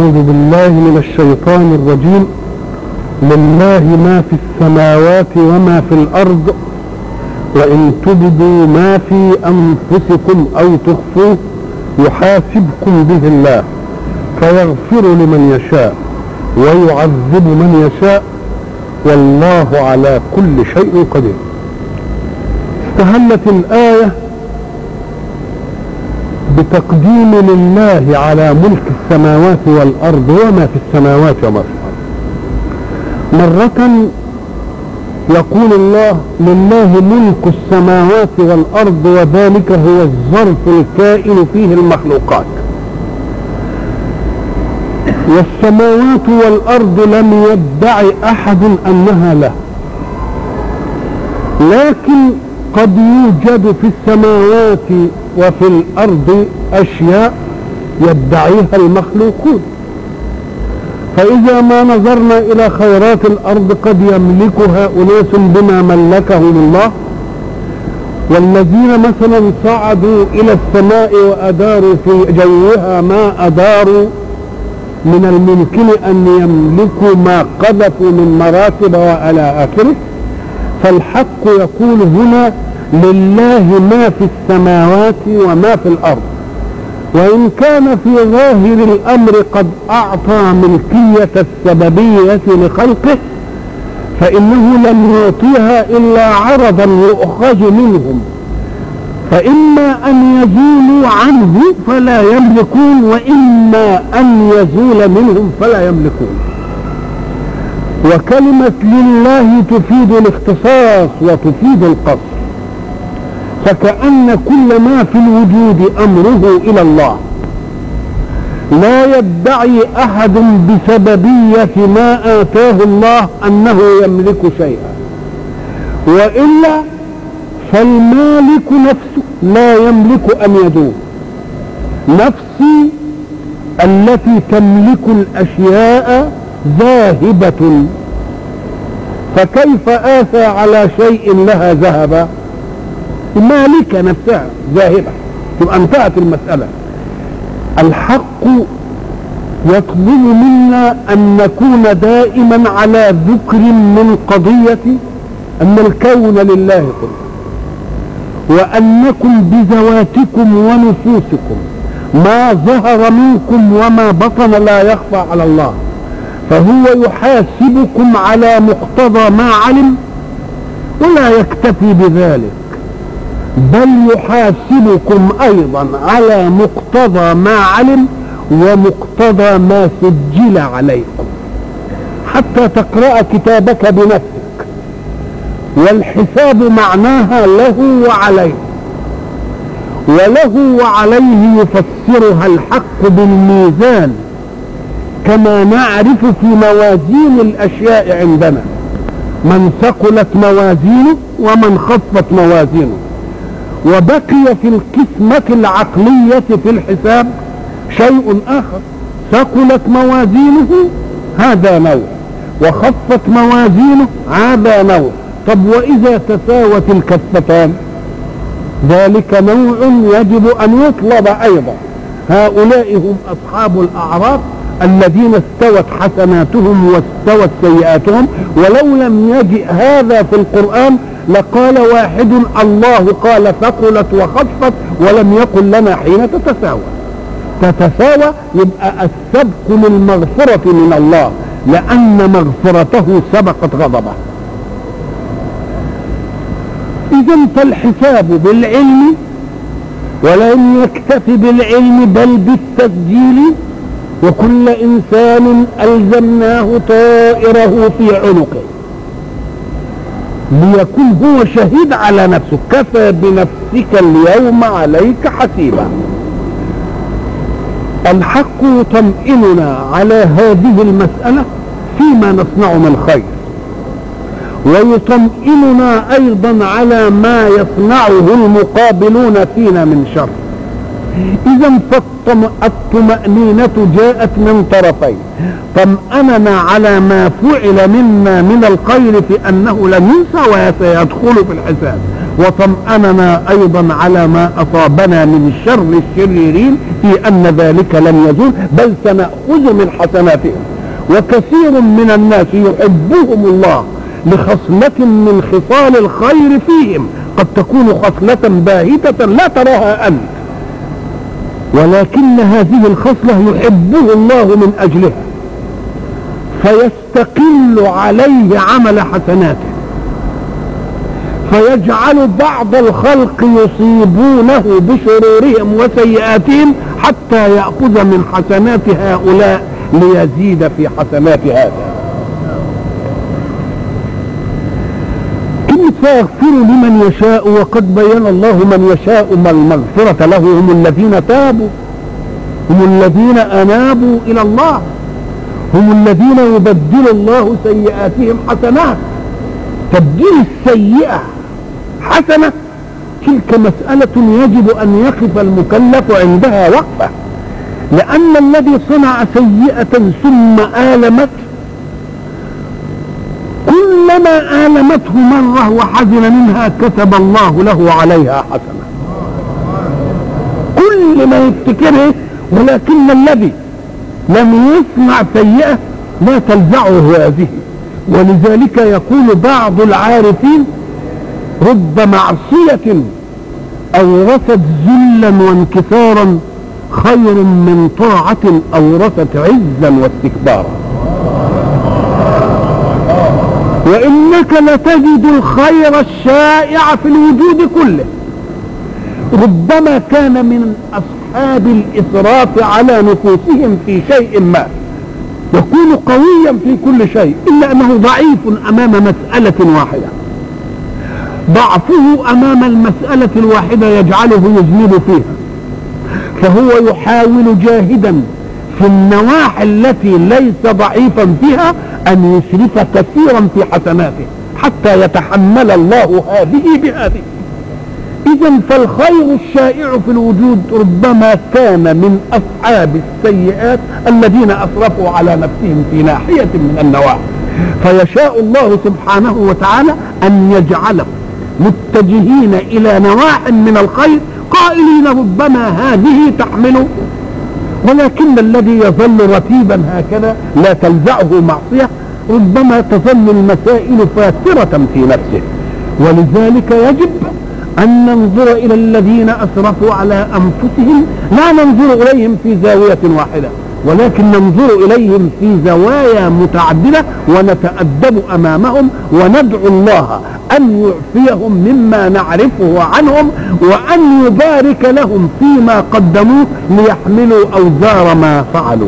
أعوذ بالله من الشيطان الرجيم لله ما في السماوات وما في الأرض وإن تبدوا ما في أنفسكم أو تخفوه يحاسبكم به الله فيغفر لمن يشاء ويعذب من يشاء والله على كل شيء قدير استهلت الآية بتقديم لله على ملك السماوات والأرض وما في السماوات وما في الأرض مرة يقول الله لله ملك السماوات والأرض وذلك هو الظرف الكائن فيه المخلوقات والسماوات والأرض لم يدع أحد أنها له لكن قد يوجد في السماوات وفي الأرض أشياء يدعيها المخلوقون فإذا ما نظرنا إلى خيرات الأرض قد يملكها أناس بما ملكهم الله والذين مثلا صعدوا إلى السماء وأداروا في جوها ما أداروا من الممكن أن يملكوا ما قذفوا من مراتب وعلى آخره فالحق يقول هنا لله ما في السماوات وما في الأرض وإن كان في ظاهر الأمر قد أعطى ملكية السببية لخلقه فإنه لم يعطيها إلا عرضا يؤخذ منهم فإما أن يزولوا عنه فلا يملكون وإما أن يزول منهم فلا يملكون وكلمة لله تفيد الاختصاص وتفيد القصر فكأن كل ما في الوجود أمره إلى الله لا يدعي أحد بسببية ما آتاه الله أنه يملك شيئا وإلا فالمالك نفسه لا يملك أن يدوم نفسي التي تملك الأشياء ذاهبة فكيف آثى على شيء لها ذهبا مالكة نفسها ذاهبة تبقى انتهت المسألة الحق يطلب منا أن نكون دائما على ذكر من قضية أن الكون لله كله وأنكم بذواتكم ونفوسكم ما ظهر منكم وما بطن لا يخفى على الله فهو يحاسبكم على مقتضى ما علم ولا يكتفي بذلك بل يحاسبكم ايضا على مقتضى ما علم ومقتضى ما سجل عليكم حتى تقرا كتابك بنفسك والحساب معناها له وعليه وله وعليه يفسرها الحق بالميزان كما نعرف في موازين الاشياء عندنا من ثقلت موازينه ومن خفت موازينه وبقي في القسمة العقلية في الحساب شيء آخر ثقلت موازينه هذا نوع وخفت موازينه هذا نوع طب وإذا تساوت الكفتان ذلك نوع يجب أن يطلب أيضا هؤلاء هم أصحاب الأعراف الذين استوت حسناتهم واستوت سيئاتهم ولو لم يجئ هذا في القرآن لقال واحد الله قال ثقلت وخفت ولم يقل لنا حين تتساوى تتساوى يبقى السبق للمغفرة من الله لأن مغفرته سبقت غضبه إذا فالحساب بالعلم ولم يكتف بالعلم بل بالتسجيل وكل إنسان ألزمناه طائره في عنقه ليكون هو شهيد على نفسه كفى بنفسك اليوم عليك حسيبا الحق يطمئننا على هذه المسألة فيما نصنع من خير ويطمئننا أيضا على ما يصنعه المقابلون فينا من شر إذا فالطمأنينة جاءت من طرفين طمأننا على ما فعل منا من الخير في أنه لن ينسى وسيدخل في الحساب وطمأننا أيضا على ما أصابنا من شر الشريرين في أن ذلك لن يزول بل سنأخذ من حسناتهم وكثير من الناس يحبهم الله لخصلة من خصال الخير فيهم قد تكون خصلة باهتة لا تراها أنت ولكن هذه الخصلة يحبه الله من أجلها فيستقل عليه عمل حسناته فيجعل بعض الخلق يصيبونه بشرورهم وسيئاتهم حتى يأخذ من حسنات هؤلاء ليزيد في حسنات هذا كلمة فيغفر لمن يشاء وقد بين الله من يشاء ما المغفرة له هم الذين تابوا هم الذين أنابوا إلى الله هم الذين يبدل الله سيئاتهم حسنات تبديل السيئة حسنة تلك مسألة يجب أن يقف المكلف عندها وقفة لأن الذي صنع سيئة ثم آلمت كلما آلمته مرة وحزن منها كتب الله له عليها حسنة كل ما يفتكره ولكن الذي لم يصنع سيئة لا تلزعه هذه ولذلك يقول بعض العارفين رب معصية أورثت ذلا وانكسارا خير من طاعة أورثت عزا واستكبارا وإنك لتجد الخير الشائع في الوجود كله ربما كان من أصحاب الإسراف على نفوسهم في شيء ما يكون قويا في كل شيء إلا أنه ضعيف أمام مسألة واحدة ضعفه أمام المسألة الواحدة يجعله يذنب فيها فهو يحاول جاهدا في النواحي التي ليس ضعيفا فيها أن يسرف كثيرا في حسناته حتى يتحمل الله هذه بهذه إذا فالخير الشائع في الوجود ربما كان من أصحاب السيئات الذين أسرفوا على نفسهم في ناحية من النواحي فيشاء الله سبحانه وتعالى أن يجعلهم متجهين إلى نواح من الخير قائلين ربما هذه تحمل ولكن الذي يظل رتيبا هكذا لا تلزعه معصية ربما تظل المسائل فاترة في نفسه ولذلك يجب أن ننظر إلى الذين أسرفوا على أنفسهم لا ننظر إليهم في زاوية واحدة ولكن ننظر إليهم في زوايا متعددة ونتأدب أمامهم وندعو الله أن يعفيهم مما نعرفه عنهم وأن يبارك لهم فيما قدموه ليحملوا أوزار ما فعلوا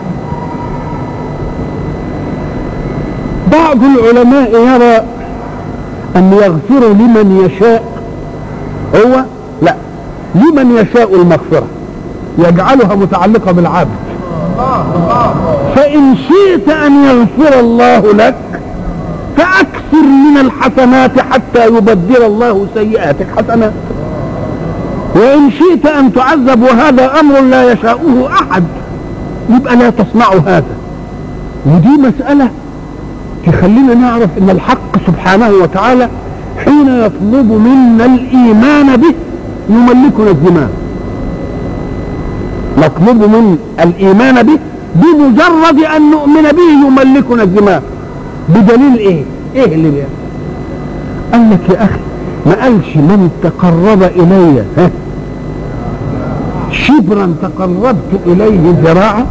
بعض العلماء يرى أن يغفر لمن يشاء هو لا لمن يشاء المغفرة يجعلها متعلقة بالعبد فإن شئت أن يغفر الله لك فأكثر من الحسنات حتى يبدل الله سيئاتك حسنات وإن شئت أن تعذب وهذا أمر لا يشاؤه أحد يبقى لا تصنع هذا ودي مسألة تخلينا نعرف أن الحق سبحانه وتعالى حين يطلب منا الإيمان به يملكنا الزمان نطلب من الإيمان به بمجرد أن نؤمن به يملكنا الزمان بدليل إيه؟ إيه اللي بيحصل؟ قال لك يا أخي ما قالش من تقرب إلي ها شبرا تقربت إليه ذراعا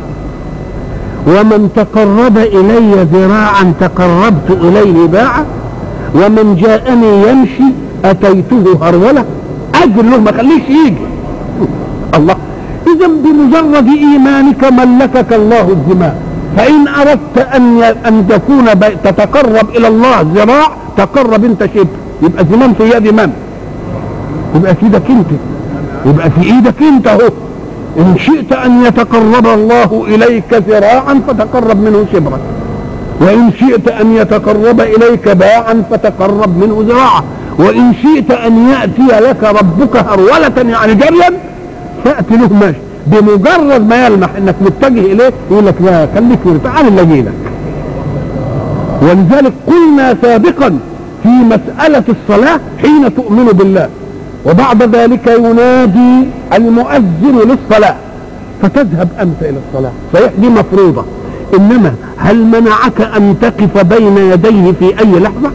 ومن تقرب إلي ذراعا تقربت إليه باعا ومن جاءني يمشي أتيته هرولة أجل له ما خليش يجي الله إذا بمجرد إيمانك ملكك الله الدماء فإن أردت أن أن تكون تتقرب إلى الله ذراع تقرب أنت شبر يبقى زمان في يد من؟ يبقى في ايدك أنت يبقى في إيدك أنت أهو إن شئت أن يتقرب الله إليك ذراعا فتقرب منه شبرا وإن شئت أن يتقرب إليك باعا فتقرب منه ذراعا وإن شئت أن يأتي لك ربك هرولة يعني جريا فأتي له ماشي بمجرد ما يلمح انك متجه اليه يقول لك لا خليك تعال اللي اجي لك ولذلك قلنا سابقا في مسألة الصلاة حين تؤمن بالله وبعد ذلك ينادي المؤذن للصلاة فتذهب أنت إلى الصلاة صحيح دي مفروضة إنما هل منعك أن تقف بين يديه في أي لحظة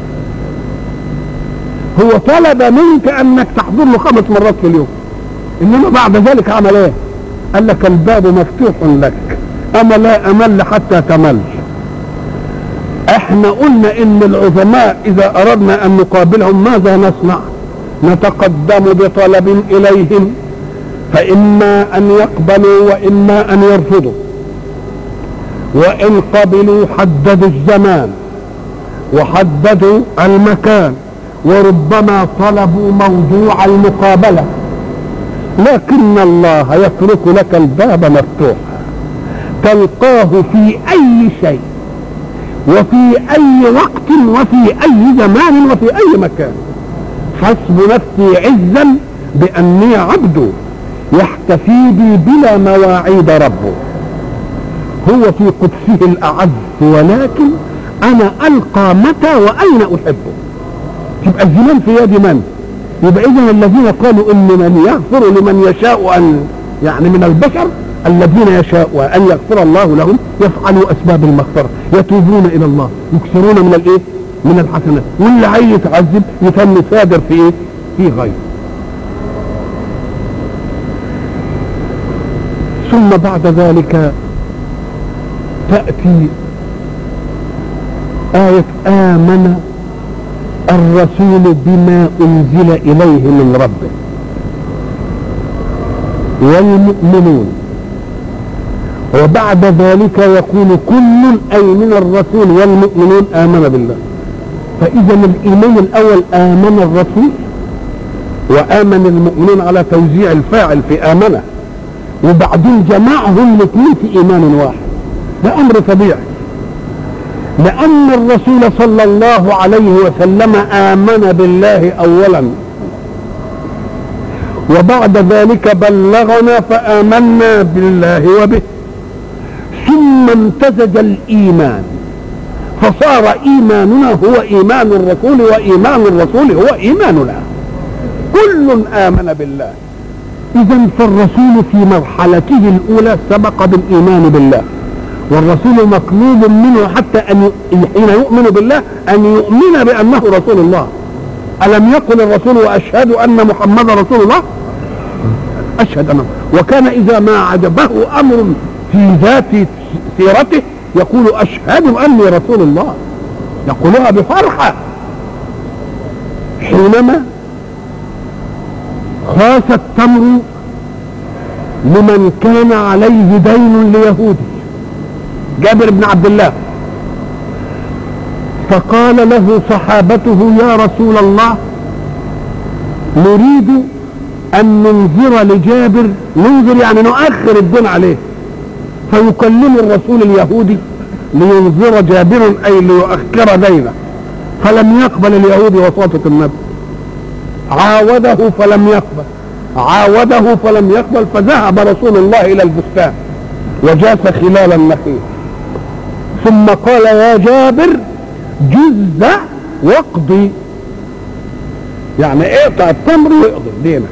هو طلب منك أنك تحضر له خمس مرات في اليوم إنما بعد ذلك عمل إيه قال لك الباب مفتوح لك أما لا أمل حتى تمل احنا قلنا ان العظماء اذا اردنا ان نقابلهم ماذا نصنع نتقدم بطلب اليهم فاما ان يقبلوا واما ان يرفضوا وان قبلوا حددوا الزمان وحددوا المكان وربما طلبوا موضوع المقابله لكن الله يترك لك الباب مفتوحا تلقاه في اي شيء وفي اي وقت وفي اي زمان وفي اي مكان حسب نفسي عزا باني عبد يحتفي بي بلا مواعيد ربه هو في قدسه الاعز ولكن انا القى متى واين احبه تبقى الزمان في يد من يبقى اذا الذين قالوا ان من يغفر لمن يشاء ان يعني من البشر الذين يشاء ان يغفر الله لهم يفعلوا اسباب المغفره يتوبون الى الله يكثرون من الايه من الحسنات واللي عايز يتعذب يتم سادر في ايه في غير ثم بعد ذلك تأتي آية آمن الرسول بما أنزل إليه من ربه والمؤمنون وبعد ذلك يقول كل أي من الرسول والمؤمنون آمن بالله فإذا الإيمان الأول آمن الرسول وآمن المؤمنون على توزيع الفاعل في آمنه وبعدين جمعهم الاثنين في إيمان واحد ده أمر طبيعي لأن الرسول صلى الله عليه وسلم آمن بالله أولا وبعد ذلك بلغنا فآمنا بالله وبه ثم امتزج الإيمان فصار إيماننا هو إيمان الرسول وإيمان الرسول هو إيماننا كل آمن بالله إذا فالرسول في مرحلته الأولى سبق بالإيمان بالله والرسول مطلوب منه حتى أن حين يؤمن بالله أن يؤمن بأنه رسول الله ألم يقل الرسول وأشهد أن محمد رسول الله أشهد أنه وكان إذا ما عجبه أمر في ذات سيرته يقول أشهد أني رسول الله يقولها بفرحة حينما خاس التمر لمن كان عليه دين ليهودي جابر بن عبد الله فقال له صحابته يا رسول الله نريد ان ننذر لجابر ننذر يعني نؤخر الدين عليه فيكلم الرسول اليهودي لينذر جابر اي ليؤخر دينه فلم يقبل اليهودي وساطة النبي عاوده فلم يقبل عاوده فلم يقبل فذهب رسول الله الى البستان وجاس خلال النخيل ثم قال يا جابر جز واقضي يعني اقطع التمر واقضي دينك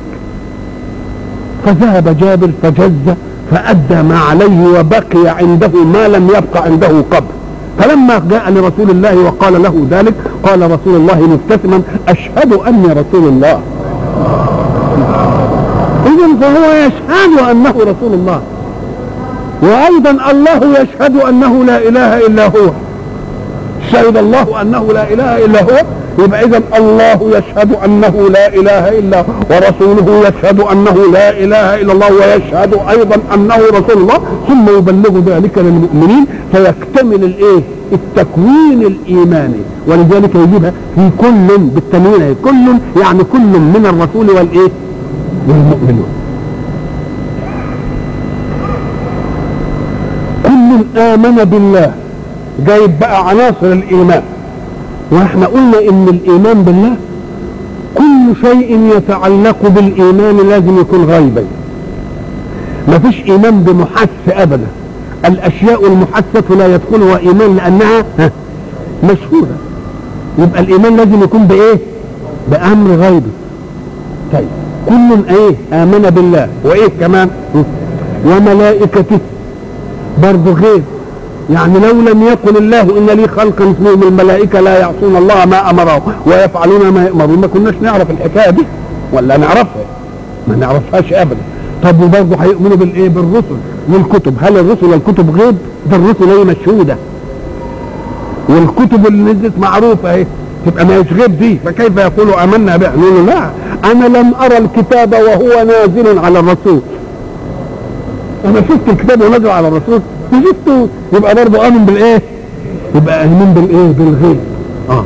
فذهب جابر فجز فأدى ما عليه وبقي عنده ما لم يبق عنده قبل فلما جاء لرسول الله وقال له ذلك قال رسول الله مبتسما أشهد أني رسول الله إذا فهو يشهد أنه رسول الله وأيضا الله يشهد أنه لا إله إلا هو شهد الله أنه لا إله إلا هو يبقى إذا الله يشهد أنه لا إله إلا هو ورسوله يشهد أنه لا إله إلا الله ويشهد أيضا أنه رسول الله ثم يبلغ ذلك للمؤمنين فيكتمل الإيه؟ التكوين الإيماني ولذلك يجيبها في كل بالتنوين كل يعني كل من الرسول والإيه؟ والمؤمنون كل آمن بالله جايب بقى عناصر الإيمان واحنا قلنا ان الايمان بالله كل شيء يتعلق بالايمان لازم يكون غيبا ما فيش ايمان بمحس ابدا الاشياء المحسة لا يدخلها ايمان لانها مشهورة يبقى الايمان لازم يكون بايه بامر غيبي طيب كل ايه امن بالله وايه كمان وملائكته برضه غير يعني لو لم يقل الله ان لي خلقا اسمهم الملائكه لا يعصون الله ما امره ويفعلون ما يامرون ما كناش نعرف الحكايه دي ولا نعرفها ما نعرفهاش ابدا طب وبرضه هيؤمنوا بالايه بالرسل والكتب هل الرسل والكتب غيب ده الرسل هي مشهوده والكتب اللي نزلت معروفه اهي تبقى ما هيش غيب دي فكيف يقولوا امنا بها نقول له لا انا لم ارى الكتاب وهو نازل على الرسول انا شفت الكتاب ونازل على الرسول شفته يبقى برضه امن بالايه يبقى امن بالايه بالغيب اه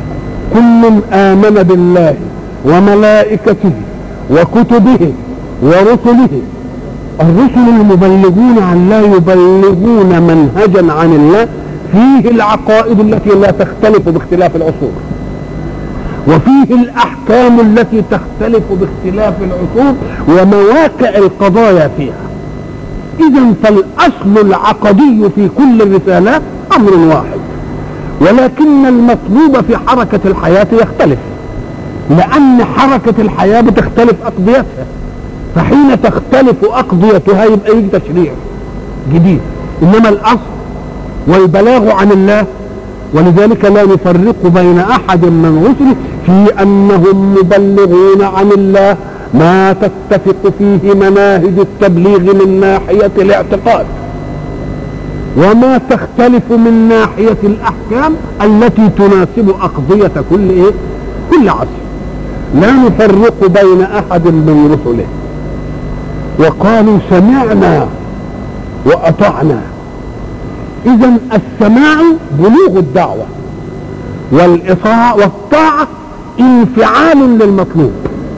كل امن بالله وملائكته وكتبه ورسله الرسل المبلغون عن لا يبلغون منهجا عن الله فيه العقائد التي لا تختلف باختلاف العصور وفيه الاحكام التي تختلف باختلاف العصور ومواقع القضايا فيها اذا فالاصل العقدي في كل الرسالات امر واحد ولكن المطلوب في حركه الحياه يختلف لان حركه الحياه بتختلف اقضيتها فحين تختلف اقضيتها يبقى يجي تشريع جديد انما الاصل والبلاغ عن الله ولذلك لا نفرق بين احد من رسله في انهم مبلغون عن الله ما تتفق فيه مناهج التبليغ من ناحيه الاعتقاد وما تختلف من ناحيه الاحكام التي تناسب اقضيه كل ايه كل عصر لا نفرق بين احد من رسله وقالوا سمعنا واطعنا اذا السماع بلوغ الدعوه والاطاعه والطاعه انفعال للمطلوب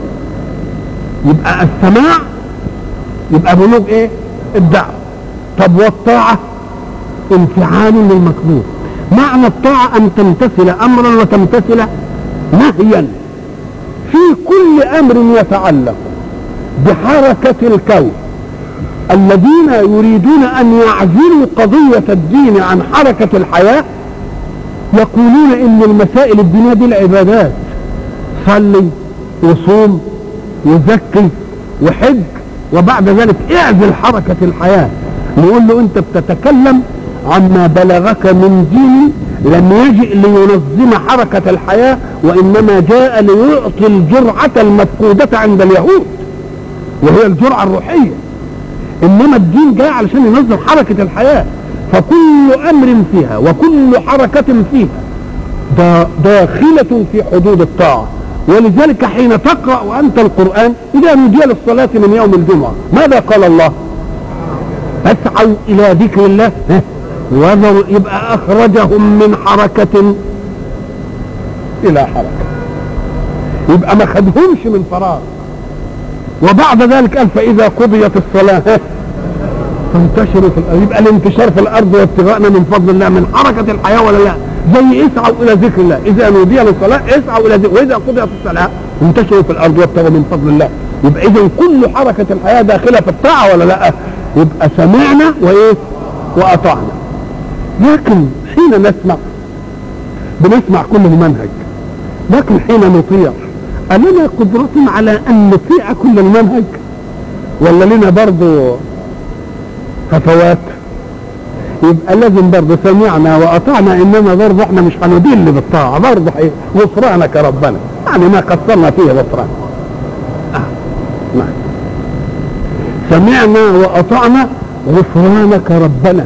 يبقى السماع يبقى بلوغ ايه الدعوه طب والطاعه انفعال للمطلوب معنى الطاعه ان تمتثل امرا وتمتثل نهيا في كل امر يتعلق بحركه الكون الذين يريدون ان يعزلوا قضيه الدين عن حركه الحياه يقولون ان المسائل الدينيه دي العبادات صلي وصوم وزكي وحج وبعد ذلك اعزل حركه الحياه نقول له انت بتتكلم عما بلغك من دين لم يجئ لينظم حركة الحياة وإنما جاء ليعطي الجرعة المفقودة عند اليهود وهي الجرعة الروحية إنما الدين جاء علشان ينظم حركة الحياة فكل أمر فيها وكل حركة فيها دا داخلة في حدود الطاعة ولذلك حين تقرأ وأنت القرآن إذا نودي للصلاة من يوم الجمعة ماذا قال الله فاسعوا إلى ذكر الله وذروا يبقى أخرجهم من حركة إلى حركة يبقى ما خدهمش من فراغ وبعد ذلك قال فإذا قضيت الصلاة فانتشروا في الأرض يبقى الانتشار في الأرض وابتغاءنا من فضل الله من حركة الحياة ولا لا زي اسعوا إلى ذكر الله إذا نودي للصلاة اسعوا إلى ذكر وإذا قضيت الصلاة انتشروا في الأرض وابتغوا من فضل الله يبقى إذا كل حركة الحياة داخلة في الطاعة ولا لا يبقى سمعنا وإيه وأطعنا لكن حين نسمع بنسمع كل المنهج لكن حين نطيع ألنا قدرة على أن نطيع كل المنهج ولا لنا برضو خطوات يبقى لازم برضه سمعنا وأطعنا إنما برضه احنا مش هندل بالطاعة برضه غفرانك ربنا يعني ما قصرنا فيه غفران آه. نعم سمعنا وأطعنا غفرانك ربنا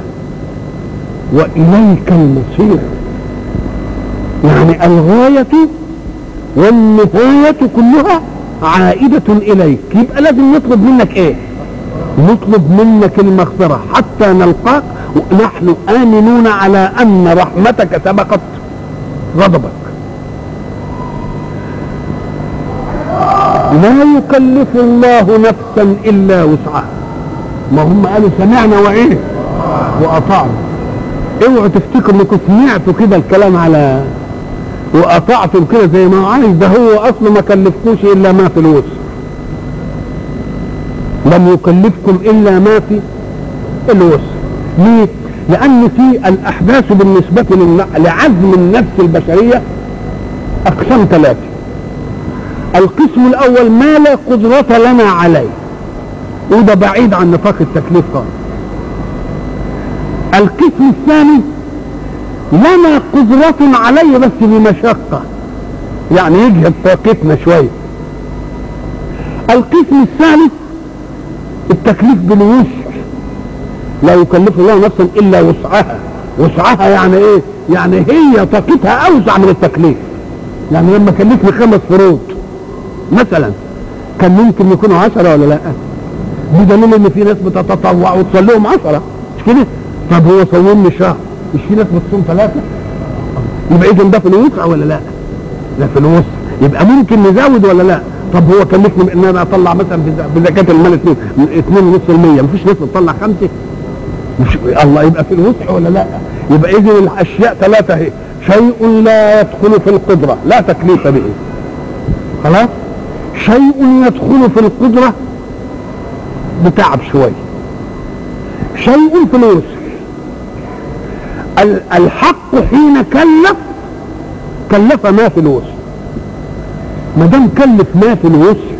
وإليك المصير يعني الغاية والنهاية كلها عائدة إليك يبقى لازم نطلب منك إيه نطلب منك المغفرة حتى نلقاك ونحن آمنون على أن رحمتك سبقت غضبك لا يكلف الله نفسا إلا وسعها ما هم قالوا سمعنا وإيه وأطعنا اوعوا تفتكروا انكم سمعتوا كده الكلام على وقطعتم كده زي ما هو عايز ده هو اصلا ما كلفكوش الا ما في الوسع لم يكلفكم الا ما في الوسع ليه؟ لان في الاحداث بالنسبه لعزم النفس البشريه اقسام ثلاثه القسم الاول ما لا قدرة لنا عليه وده بعيد عن نطاق التكليف خالص القسم الثاني لنا قدرة عليه بس بمشقة يعني يجهد طاقتنا شوية القسم الثالث التكليف بالوسع لا يكلف الله نفسا الا وسعها وسعها يعني ايه يعني هي طاقتها اوسع من التكليف يعني لما كلفني خمس فروض مثلا كان ممكن يكونوا عشرة ولا لا بدليل ان في ناس بتتطوع وتصليهم عشرة مش كده طب هو صومني شهر مش في ناس بتصوم ثلاثة يبقى اذا ده في الوسع ولا لا ده في الوسع يبقى ممكن نزود ولا لا طب هو كلفني ان انا اطلع مثلا بزكاة المال 2 2.5% مفيش ناس تطلع خمسة مش الله يبقى في الوسع ولا لا يبقى اذا الاشياء ثلاثة اهي شيء لا يدخل في القدرة لا تكليف به خلاص شيء يدخل في القدرة بتعب شوية شيء في الوسع الحق حين كلف كلف ما في الوسع ما دام كلف ما في الوسع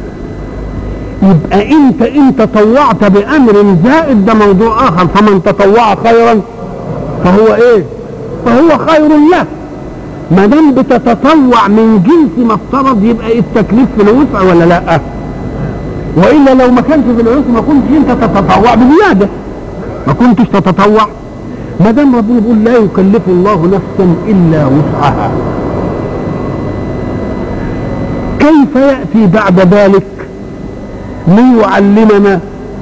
يبقى انت ان تطوعت بامر زائد ده موضوع اخر فمن تطوع خيرا فهو ايه فهو خير له ما دام بتتطوع من جنس ما افترض يبقى التكليف في الوسع ولا لا والا لو ما كانش في الوسع ما كنتش انت تتطوع بزياده ما كنتش تتطوع ما دام ربنا بيقول لا يكلف الله نفسا الا وسعها كيف ياتي بعد ذلك ليعلمنا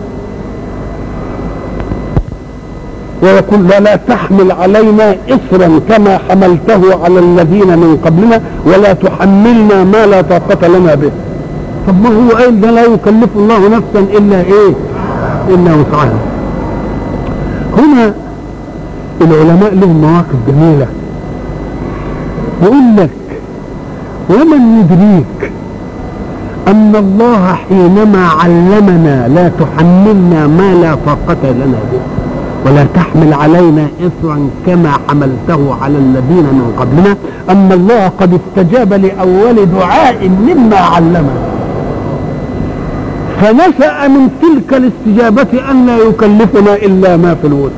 ويقول ولا تحمل علينا إصرا كما حملته على الذين من قبلنا ولا تحملنا ما لا طاقة لنا به طب ما هو قال ده لا يكلف الله نفسا إلا إيه إلا وسعها هنا العلماء لهم مواقف جميلة يقول لك ومن يدريك أن الله حينما علمنا لا تحملنا ما لا طاقة لنا به ولا تحمل علينا إصرا كما حملته على الذين من قبلنا أن الله قد استجاب لأول دعاء مما علمنا فنشأ من تلك الاستجابة أن لا يكلفنا إلا ما في الوسع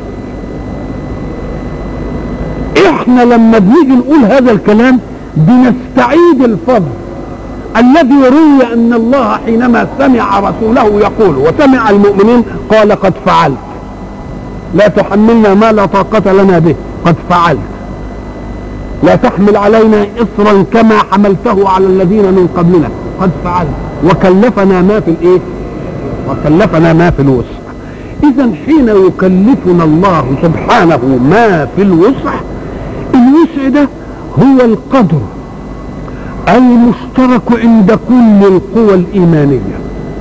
احنا لما بنيجي نقول هذا الكلام بنستعيد الفضل الذي روي ان الله حينما سمع رسوله يقول وسمع المؤمنين قال قد فعلت لا تحملنا ما لا طاقة لنا به قد فعلت لا تحمل علينا إصرا كما حملته على الذين من قبلنا قد فعلت وكلفنا ما في الايه وكلفنا ما في الوسع اذا حين يكلفنا الله سبحانه ما في الوسع الوسع ده هو القدر المشترك عند كل القوى الإيمانية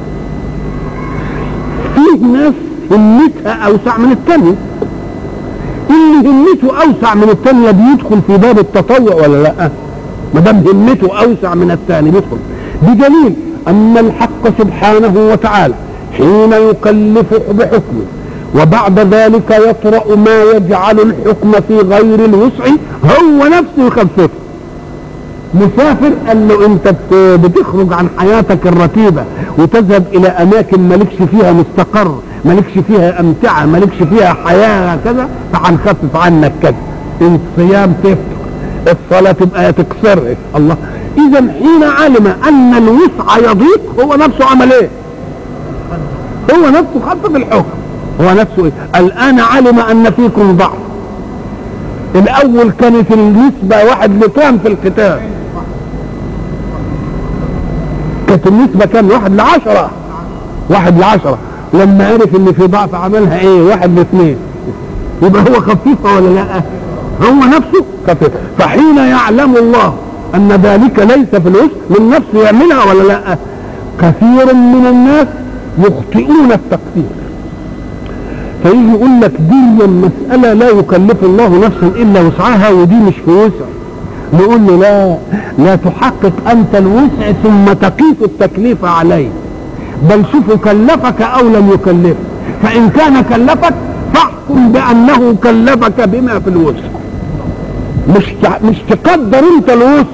فيه ناس همتها أوسع من الثانية اللي همته أوسع من الثانية بيدخل في باب التطوع ولا لا ما دام همته أوسع من الثاني بيدخل بدليل أن الحق سبحانه وتعالى حين يكلف بحكمه وبعد ذلك يطرأ ما يجعل الحكم في غير الوسع هو نفسه يخففه مسافر قال له انت بتخرج عن حياتك الرتيبه وتذهب الى اماكن مالكش فيها مستقر مالكش فيها امتعه مالكش فيها حياه كذا فهنخفف عنك كذا الصيام تفتح الصلاه تبقى تكسرها الله اذا حين علم ان الوسع يضيق هو نفسه عمل ايه هو نفسه خفف الحكم هو نفسه ايه الان علم ان فيكم ضعف الاول كانت النسبه واحد لكام في القتال كانت النسبة كام واحد لعشرة واحد لعشرة لما عرف ان في ضعف عملها ايه واحد لاثنين يبقى هو خفيفة ولا لا هو نفسه خفيف فحين يعلم الله ان ذلك ليس في الوسع من نفسه يعملها ولا لا كثير من الناس يخطئون التقدير فيجي يقول لك دي مسألة لا يكلف الله نفسا إلا وسعها ودي مش في وسع نقول له لا لا تحقق أنت الوسع ثم تقيس التكليف عليه بل شوف كلفك أو لم يكلفك فإن كان كلفك فاحكم بأنه كلفك بما في الوسع مش مش تقدر أنت الوسع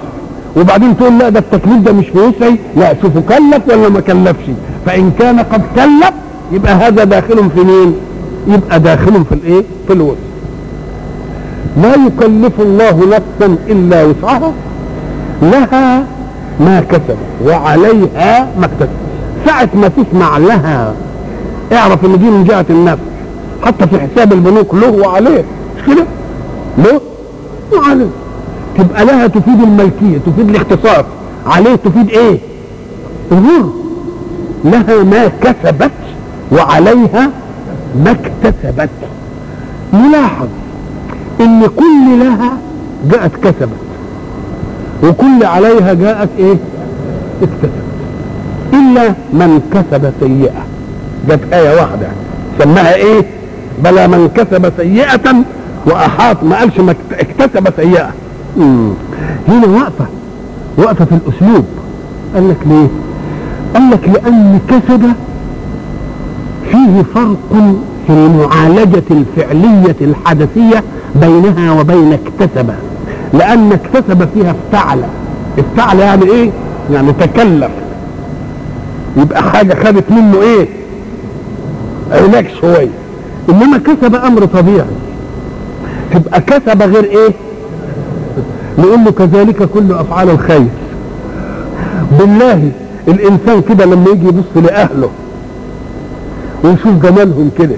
وبعدين تقول لا ده التكليف ده مش في وسعي لا شوفوا كلف ولا ما كلفش فان كان قد كلف يبقى هذا داخل في مين يبقى داخل في الايه في الوسع لا يكلف الله نفسا الا وسعها لها ما كسبت وعليها ما اكتسبت ساعة ما تسمع لها اعرف ان دي من جهة النفس حتى في حساب البنوك له وعليه مش كده له وعليه تبقى لها تفيد الملكية تفيد الاختصاص عليه تفيد ايه الغر لها ما كسبت وعليها ما اكتسبت نلاحظ ان كل لها جاءت كسبت وكل عليها جاءت ايه اكتسبت الا من كسب سيئة جت آية واحدة سماها ايه بلا من كسب سيئة واحاط ما قالش ما اكتسب سيئة مم. هنا وقفة وقفة في الاسلوب قال لك ليه قال لك لان كسب فيه فرق في المعالجة الفعلية الحدثية بينها وبين اكتسب لأن اكتسب فيها افتعل افتعل يعني ايه يعني تكلف يبقى حاجة خدت منه ايه علاج شوية انما كسب امر طبيعي تبقى كسب غير ايه نقول له كذلك كل افعال الخير بالله الانسان كده لما يجي يبص لاهله ويشوف جمالهم كده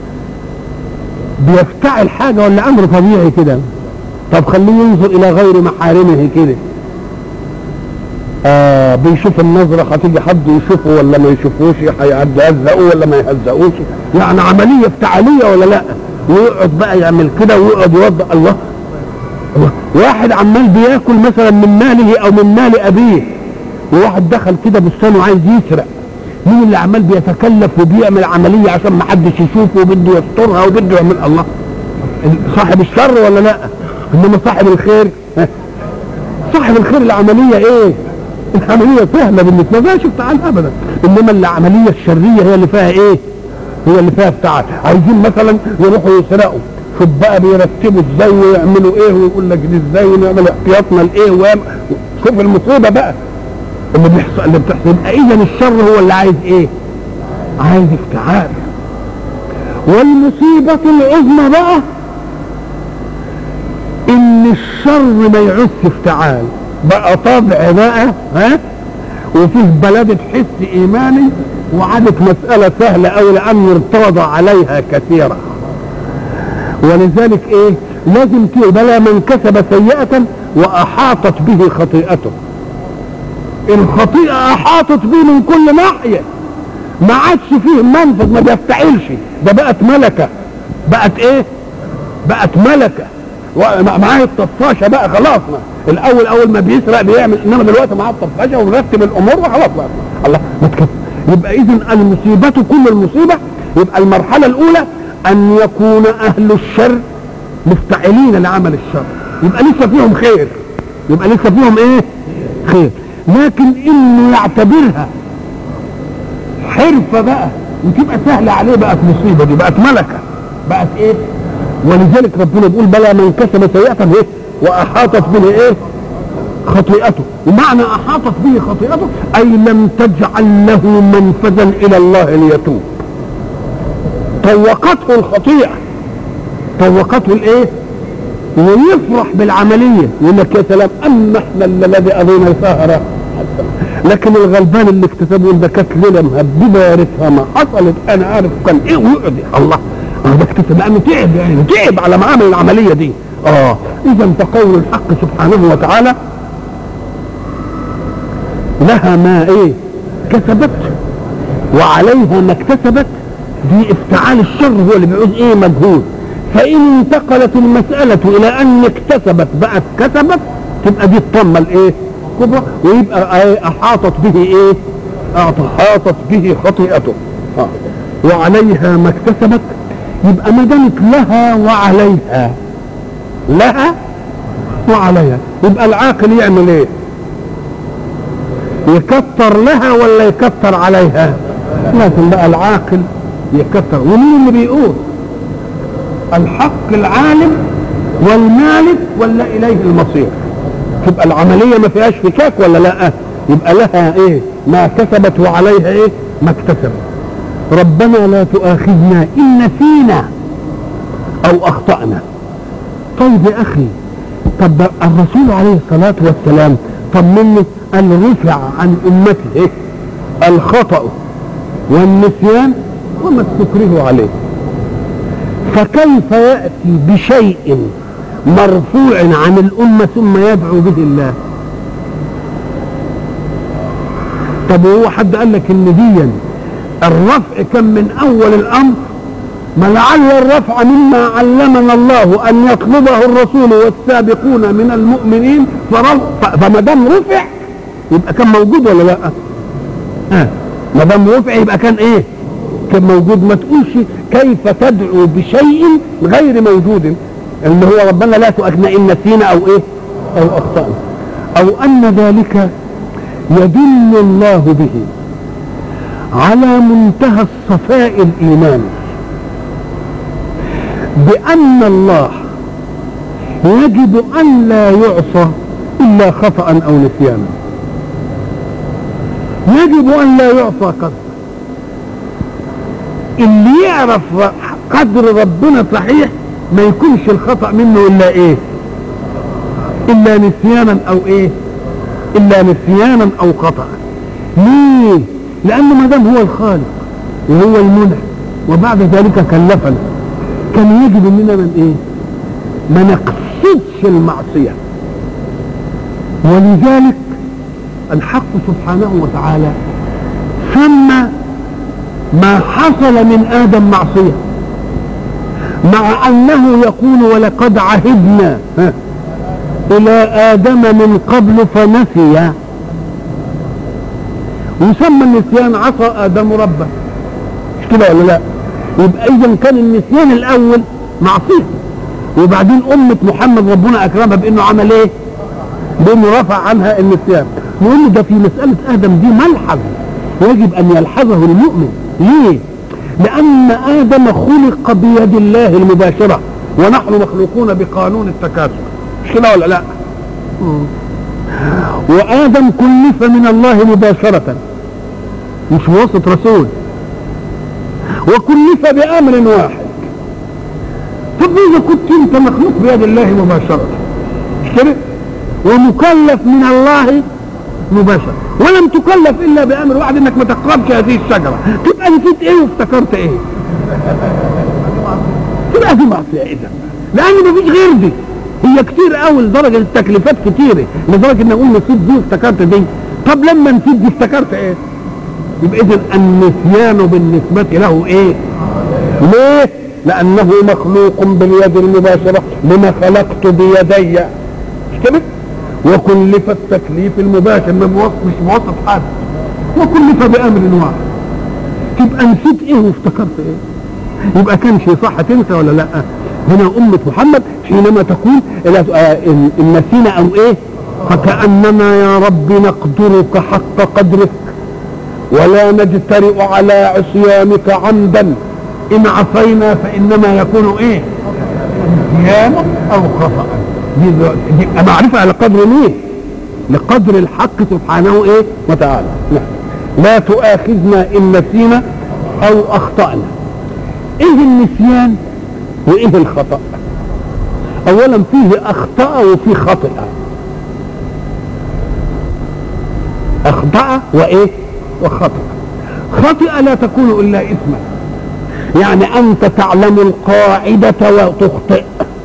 بيفتعل حاجة ولا امر طبيعي كده طب خليه ينظر الى غير محارمه كده آه بيشوف النظرة هتيجي حد يشوفه ولا ما يشوفوش هيهزقوه ولا ما يهزقوش يعني عملية افتعالية ولا لا ويقعد بقى يعمل كده ويقعد يوضع الله الله واحد عمال بياكل مثلا من ماله او من مال ابيه وواحد دخل كده بستانه عايز يسرق مين اللي عمال بيتكلف وبيعمل عملية عشان ما حدش يشوفه وبده يسترها وبده يعمل الله صاحب الشر ولا لا انما صاحب الخير صاحب الخير العملية ايه العملية سهلة بالنسبة له شفت عنها ابدا انما العملية الشرية هي اللي فيها ايه هي اللي فيها افتعال عايزين مثلا يروحوا يسرقوا شوف بقى بيرتبوا ازاي ويعملوا ايه ويقول لك دي ازاي ونعمل احتياطنا لايه ويعمل شوف المصيبة بقى اللي بيحصل اللي بتحصل يبقى اذا الشر هو اللي عايز ايه عايز افتعال والمصيبة العظمى بقى ان الشر ما يعوز افتعال بقى طبع بقى ها وفيه بلدة حس ايماني وعادت مسألة سهلة او لان ارتضى عليها كثيرا ولذلك ايه لازم بلا من كسب سيئة واحاطت به خطيئته الخطيئة احاطت به من كل ناحية ما عادش فيه منفذ ما بيفتعلش ده بقت ملكة بقت ايه بقت ملكة معاه الطفاشة بقى خلاص ما. الاول اول ما بيسرق بيعمل انما دلوقتي معاه الطفاشة ومرتب الامور وخلاص بقى الله ما يبقى اذا المصيبة كل المصيبة يبقى المرحلة الاولى ان يكون اهل الشر مفتعلين لعمل الشر يبقى لسه فيهم خير يبقى لسه فيهم ايه خير لكن انه يعتبرها حرفة بقى وتبقى سهلة عليه بقت مصيبة دي بقت ملكة بقت ايه ولذلك ربنا بيقول بلى من كسب سيئة ايه واحاطت به ايه خطيئته ومعنى احاطت به خطيئته اي لم تجعل له منفذا الى الله ليتوب طوقته الخطيئة طوقته الايه ويفرح بالعملية يقول لك يا سلام اما احنا الذي قضينا سهرة لكن الغلبان اللي اكتسبه ده كانت ليله مهببه يا ريتها ما حصلت انا عارف كان ايه ويقعد الله انا ده اكتسب لانه تعب يعني تعب على ما عمل العمليه دي اه اذا فقول الحق سبحانه وتعالى لها ما ايه كسبت وعليها ما اكتسبت دي افتعال الشر هو اللي بيعوز ايه مجهود فان انتقلت المساله الى ان اكتسبت بقت كسبت تبقى دي الطمه الايه كبرى ويبقى احاطت به ايه احاطت به خطيئته آه. وعليها ما اكتسبت يبقى ما دامت لها وعليها لها وعليها يبقى العاقل يعمل ايه يكتر لها ولا يكتر عليها لكن بقى العاقل يكتر ومين اللي بيقول الحق العالم والمالك ولا اليه المصير تبقى العمليه ما فيهاش فكاك ولا لا يبقى لها ايه ما كسبت وعليها ايه ما اكتسبت ربنا لا تؤاخذنا ان نسينا او اخطانا طيب يا اخي طب الرسول عليه الصلاه والسلام طمني قال رفع عن امته إيه؟ الخطا والنسيان وما استكرهوا عليه فكيف ياتي بشيء مرفوع عن الامه ثم يدعو به الله طب وهو حد قال لك ان دي الرفع كان من اول الامر ما لعل الرفع مما علمنا الله ان يطلبه الرسول والسابقون من المؤمنين فما دام رفع يبقى كان موجود ولا لا؟ آه. ما دام رفع يبقى كان ايه؟ كان موجود ما تقولش كيف تدعو بشيء غير موجود اللي هو ربنا لا تؤاخذنا ان نسينا او ايه؟ او اخطانا او ان ذلك يدل الله به على منتهى الصفاء الايماني بان الله يجب ان لا يعصى الا خطا او نسيانا يجب ان لا يعصى قدر اللي يعرف قدر ربنا صحيح ما يكونش الخطا منه الا ايه الا نسيانا او ايه الا نسيانا او خطا ليه لانه ما دام هو الخالق وهو المنعم وبعد ذلك كلفنا كان يجب اننا من ايه ما نقصدش المعصيه ولذلك الحق سبحانه وتعالى سمى ما حصل من ادم معصيه مع انه يقول ولقد عهدنا الى ادم من قبل فنسي وسمى النسيان عصى ادم ربه مش كده ولا لا يبقى اذا كان النسيان الاول معصيه وبعدين امه محمد ربنا اكرمها بانه عمل ايه بانه رفع عنها النسيان نقول ده في مساله ادم دي ملحظ يجب ان يلحظه المؤمن ليه لان ادم خلق بيد الله المباشره ونحن مخلوقون بقانون التكاثر مش كده ولا لا وادم كلف من الله مباشره مش واسط رسول وكلف بامر واحد طب اذا كنت انت مخلوق بيد الله مباشره مش كده ومكلف من الله مباشرة ولم تكلف الا بامر واحد انك ما تقربش هذه الشجره تبقى نسيت ايه وافتكرت ايه تبقى دي معصيه اذا لان مفيش غير دي هي كتير قوي لدرجه التكليفات كتيره لدرجه ان اقول نسيت دي وافتكرت دي طب لما نسيت دي افتكرت ايه يبقى اذا النسيان بالنسبه له ايه ليه لانه مخلوق باليد المباشره لما خلقت بيدي مش كده وكلف التكليف المباشر مش موصف حد وكلف بامر واحد تبقى نسيت ايه وافتكرت ايه يبقى كان شيء صح تنسى ولا لا هنا أمة محمد حينما تقول إن نسينا أو إيه فكأننا يا رب نقدرك حق قدرك ولا نجترئ على عصيانك عمدا إن عصينا فإنما يكون إيه نسيانا أو خطأ دي, دي معرفة على قدر مين لقدر الحق سبحانه إيه وتعالى لا, لا تؤاخذنا إن نسينا أو أخطأنا إيه النسيان وايه الخطا اولا فيه اخطا وفيه خطئ اخطا وايه وخطئ خطئ لا تكون الا اثما يعني انت تعلم القاعده وتخطئ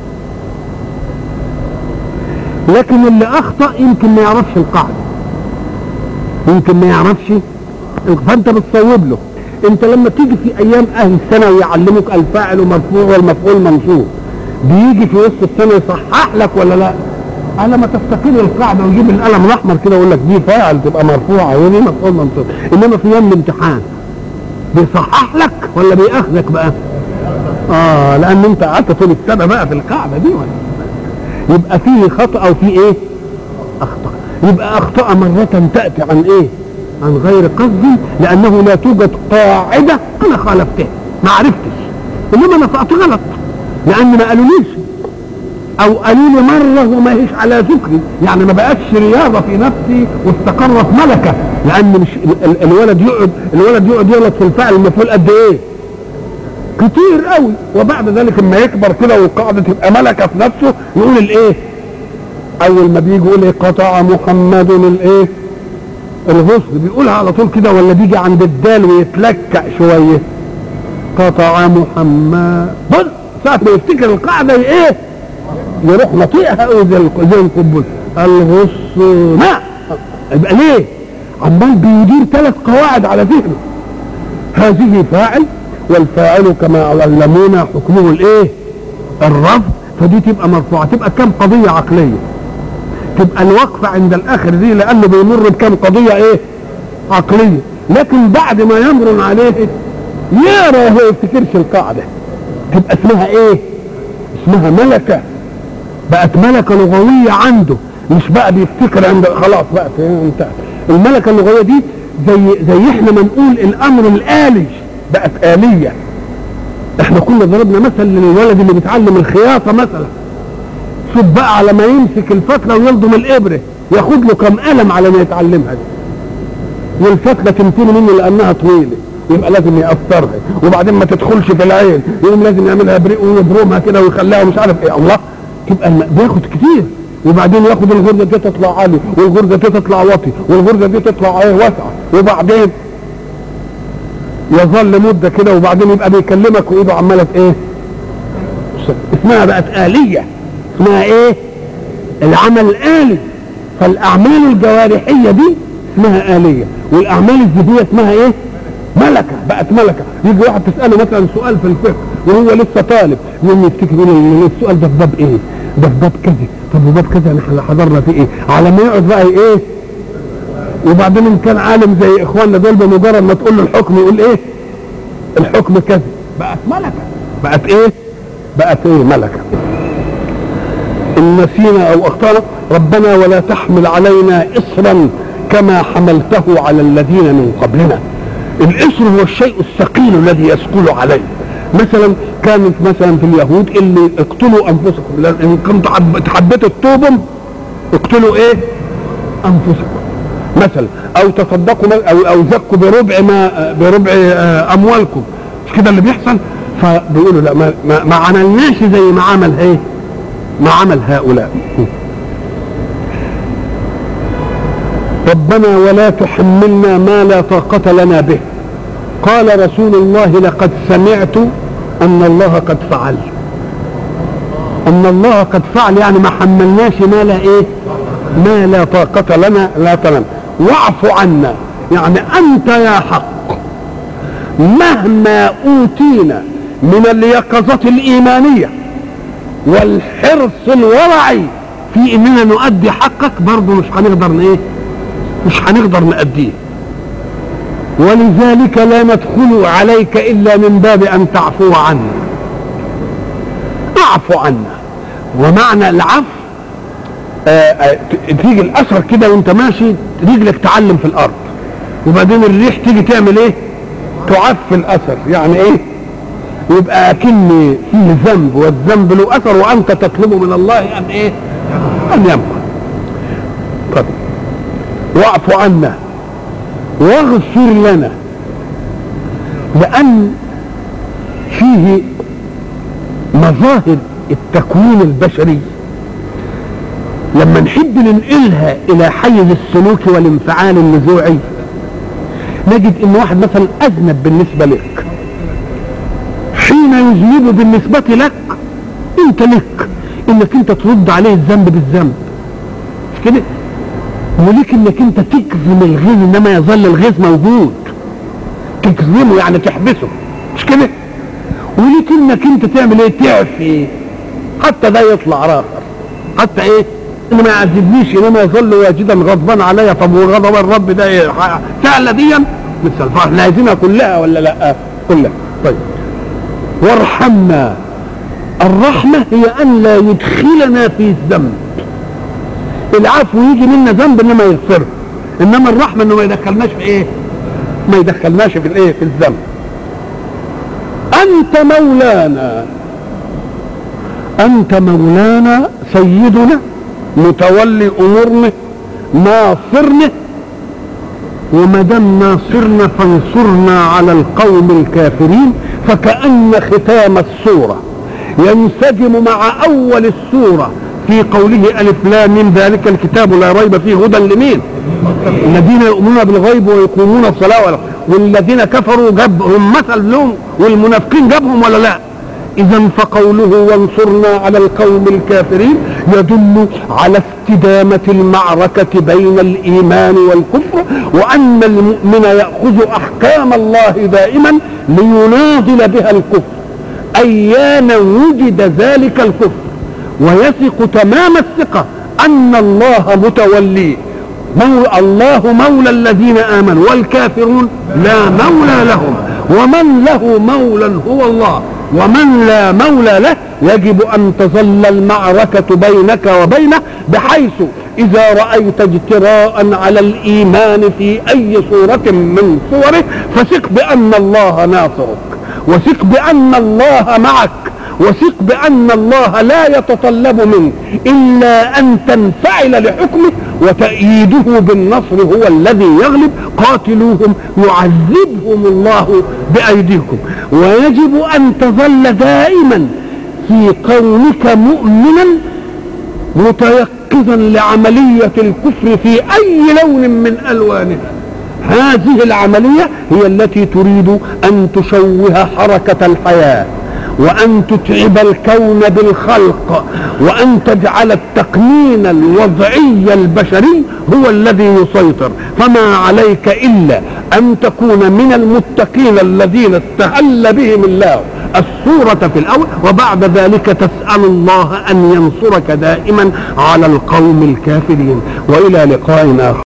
لكن اللي اخطا يمكن ما يعرفش القاعده يمكن ما يعرفش فانت بتصوب له انت لما تيجي في ايام اهل الثانوي يعلمك الفاعل مرفوع والمفعول منصوب بيجي في وسط السنه يصحح لك ولا لا على ما تفتكر القاعده ويجيب القلم الاحمر كده ويقول لك دي فاعل تبقى مرفوعه ودي مفعول منصوب انما في يوم الامتحان بيصحح لك ولا بياخذك بقى اه لان انت قعدت طول السنه بقى في القاعده دي ولا يبقى فيه خطا او فيه ايه اخطا يبقى اخطا مره تاتي عن ايه عن غير قصد لانه لا توجد قاعده انا خالفتها ما عرفتش انما انا نطقت غلط لان ما قالوليش او قالوا لي مره وما هيش على ذكري يعني ما بقتش رياضه في نفسي واستقرت ملكه لان مش ال- ال- الولد يقعد الولد يقعد يغلط في الفعل المفعول قد ايه كتير قوي وبعد ذلك لما يكبر كده والقاعده تبقى ملكه في نفسه يقول الايه اول ما بيجي يقول ايه قطع محمد الايه الغصن بيقولها على طول كده ولا بيجي عند الدال ويتلكع شويه قطع محمد بص ساعة ما يفتكر القاعدة ايه يروح نطيقها قوي زي الق- زي القنبلة الغصن يبقى ليه عمال بيدير ثلاث قواعد على ذهنه هذه فاعل والفاعل كما علمونا حكمه الايه الرفض فدي تبقى مرفوعة تبقى كم قضية عقلية تبقى الوقفة عند الآخر دي لأنه بيمر بكم قضية إيه؟ عقلية لكن بعد ما يمر عليه يرى هو يفتكرش القاعدة تبقى اسمها إيه؟ اسمها ملكة بقت ملكة لغوية عنده مش بقى بيفتكر عند خلاص بقى انتهت الملكة اللغوية دي زي زي احنا ما نقول الأمر الآلي بقت آلية احنا كنا ضربنا مثل للولد اللي بيتعلم الخياطة مثلا شوف بقى على ما يمسك الفتله ويلضم الابره ياخد له كم قلم على ما يتعلمها دي والفتله تنتهي منه لانها طويله يبقى لازم يقصرها وبعدين ما تدخلش في العين يقوم لازم يعملها بريق ويبرمها كده ويخليها مش عارف ايه الله تبقى الم... بياخد كتير وبعدين ياخد الغرزه دي تطلع عالي والغرزه دي تطلع واطي والغرزه دي تطلع ايه واسعه وبعدين يظل مده كده وبعدين يبقى بيكلمك وايده عماله ايه اسمها بقت آلية اسمها ايه العمل الآلي فالأعمال الجوارحية دي اسمها آلية والأعمال الذهنية اسمها ايه ملكة بقت ملكة يجي واحد تسأله مثلا سؤال في الفقه وهو لسه طالب يقوم يفتكر يقول له السؤال ده في باب ايه ده في باب كذا طب وباب كذا احنا حضرنا فيه ايه على ما يقعد بقى ايه وبعدين ان كان عالم زي اخواننا دول بمجرد ما تقول له الحكم يقول ايه الحكم كذا بقت ملكة بقت ايه بقت ايه ملكة ان نسينا او اخطانا ربنا ولا تحمل علينا اصرا كما حملته على الذين من قبلنا الاسر هو الشيء الثقيل الذي يثقل عليه مثلا كانت مثلا في اليهود اللي اقتلوا انفسكم لأن ان كنتوا حب- حبيتوا تتوبوا اقتلوا ايه انفسكم مثلا او تصدقوا م- او او زكوا بربع ما بربع آه، اموالكم مش كده اللي بيحصل فبيقولوا لا ما, ما, ما عملناش زي ما عمل ايه ما عمل هؤلاء ربنا ولا تحملنا ما لا طاقة لنا به قال رسول الله لقد سمعت ان الله قد فعل ان الله قد فعل يعني ما حملناش ما لا ايه ما لا طاقة لنا لا تنم واعف عنا يعني انت يا حق مهما اوتينا من اليقظة الايمانية والحرص الورعي في اننا نؤدي حقك برضه مش هنقدر ايه مش هنقدر نأديه ولذلك لا ندخل عليك الا من باب ان تعفو عنا اعفو عنا ومعنى العفو آه، آه، ت- تيجي الاثر كده وانت ماشي رجلك تعلم في الارض وبعدين الريح تيجي تعمل ايه تعفي الاثر يعني ايه يبقى اكن فيه ذنب والذنب له اثر وانت تطلب من الله ان ايه ان يمحى طب واعف عنا واغفر لنا لان فيه مظاهر التكوين البشري لما نحب ننقلها الى حيز السلوك والانفعال النزوعي نجد ان واحد مثلا اذنب بالنسبه لك حين يذنب بالنسبه لك انت لك انك انت ترد عليه الذنب بالذنب مش كده وليك انك انت تكظم الغيظ انما يظل الغيظ موجود تكظمه يعني تحبسه مش كده وليك انك انت تعمل ايه تعفي حتى ده يطلع راخر حتى ايه انه ما يعذبنيش انما يظل واجدا غضبان عليا طب وغضب الرب ده ايه ح- سهله دي مثل فاحنا عايزينها كلها ولا لا كلها طيب وارحمنا الرحمه هي ان لا يدخلنا في الذنب العفو يجي منا ذنب انما يغفره انما الرحمه انه ما يدخلناش في ايه ما يدخلناش في الايه في الذنب انت مولانا انت مولانا سيدنا متولي امورنا ناصرنا وما دام ناصرنا فانصرنا على القوم الكافرين فكأن ختام السورة ينسجم مع أول السورة في قوله ألف لام من ذلك الكتاب لا ريب فيه هدى لمين؟ الذين يؤمنون بالغيب ويقيمون الصلاة والذين كفروا جابهم مثل لهم والمنافقين جابهم ولا لا؟ إذا فقوله وانصرنا على القوم الكافرين يدل على استدامة المعركة بين الإيمان والكفر وأن المؤمن يأخذ أحكام الله دائما ليناضل بها الكفر أيان وجد ذلك الكفر ويثق تمام الثقة أن الله متوليه مولى الله مولى الذين آمنوا والكافرون لا مولى لهم ومن له مولى هو الله ومن لا مولى له يجب ان تظل المعركة بينك وبينه بحيث اذا رأيت اجتراء على الايمان في اي صورة من صوره فثق بان الله ناصرك وثق بان الله معك وثق بان الله لا يتطلب منك الا ان تنفعل لحكمه وتأييده بالنصر هو الذي يغلب قاتلوهم يعذبهم الله بأيديكم ويجب أن تظل دائما في كونك مؤمنا متيقظا لعملية الكفر في أي لون من ألوانها هذه العملية هي التي تريد أن تشوه حركة الحياة وأن تتعب الكون بالخلق وأن تجعل التقنين الوضعي البشري هو الذي يسيطر فما عليك إلا أن تكون من المتقين الذين استهل بهم الله الصورة في الأول وبعد ذلك تسأل الله أن ينصرك دائما على القوم الكافرين وإلى لقاء آخر